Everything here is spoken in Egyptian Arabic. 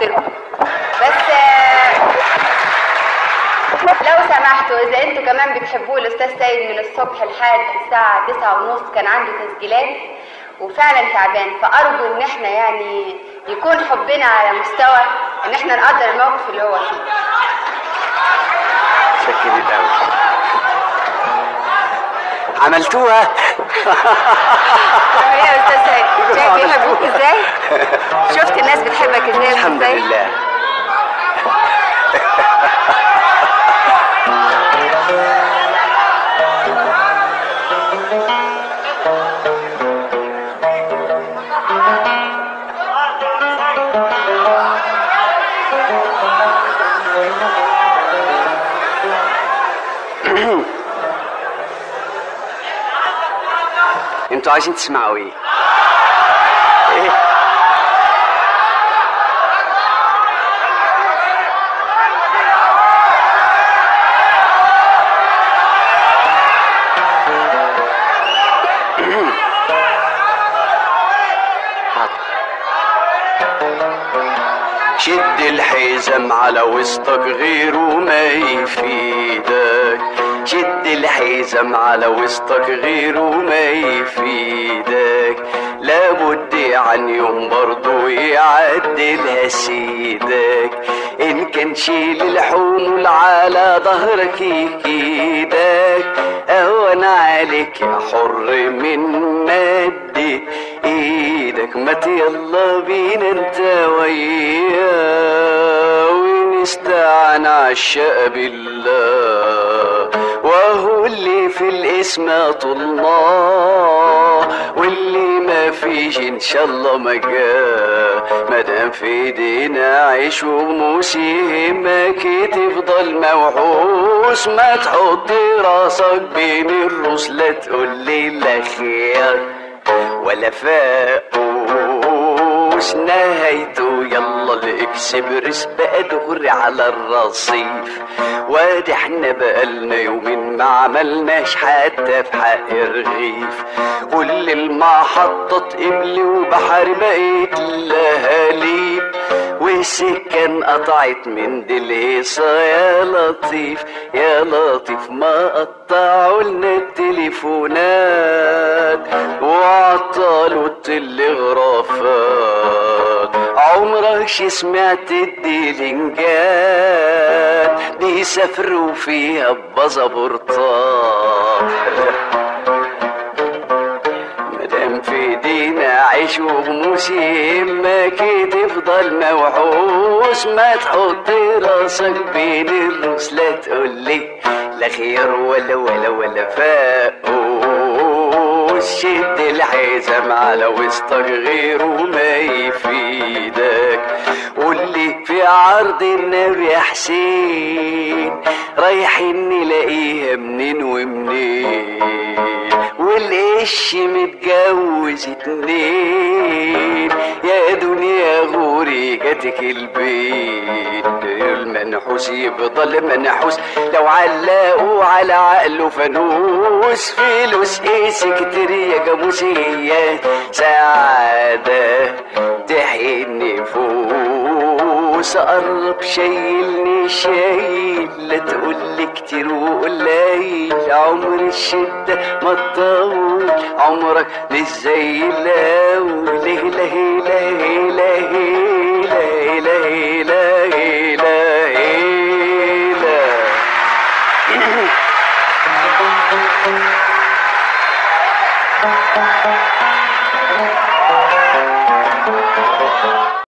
لكم بس آه، لو سمحتوا اذا انتوا كمان بتحبوه الاستاذ سيد من الصبح لحد الساعه تسعة ونص كان عنده تسجيلات وفعلا تعبان فارجو ان احنا يعني يكون حبنا على مستوى ان احنا نقدر الموقف اللي هو فيه شكرا قوي عملتوها ايه يا استاذ سيد شايف بيحبوك ازاي شفت الناس بتحبك ازاي يا أستاذ الحمد سيد؟ لله انتوا عايزين تسمعوا ايه؟ ايه؟ شد الحزام على وسطك غيره ما يفيدك شد الحزام على وسطك غيره ما يفيدك لابد عن يوم برضو يعدلها سيدك ان كان شيل الحمول على ظهرك يكيدك اهون عليك يا حر من مد ايدك مات يلا بينا انت وياه ونستعن عالشاء بالله وهو اللي في الاسم الله واللي ما فيش ان شاء الله ما جاء مادام في ايدينا عيش وموس يهمك تفضل موحوس ما تحط راسك بين الروس لا تقول لي لا خير ولا فاقوس نهايته يلا الاكسبرس بقى دغري على الرصيف وادي احنا بقالنا يومين ما عملناش حتى في حق الرغيف كل المحطات قبل وبحر بقيت لهاليب والسكان قطعت من دي الهيصة يا لطيف يا لطيف ما قطعوا لنا التليفونات وعطلوا التلغرافات عمرك شي سمعت الديلنجات بيسافروا فيها ببازابورتات مادام في ايدينا عيش وغموس يهمك تفضل موحوس ما تحط راسك بين الروس لا تقولي لا خير ولا ولا ولا فاقوس شد الحزام على وسطك غيره ما يفيدك قولي في عرض النبي يا حسين رايحين نلاقيها منين ومنين والقش متجوز اتنين يا دنيا غوري جاتك البيت المنحوس يفضل منحوس لو علقوا على عقله فانوس فلوس ايه سكترية جاموسية سعادة تحيي النفوس قرب شايلني شايل لا تقول كتير وقليل عمر الشدة ما تطول عمرك مش زي الاول ليه ليه ليه ليه ليه ليه ليه ليه ليه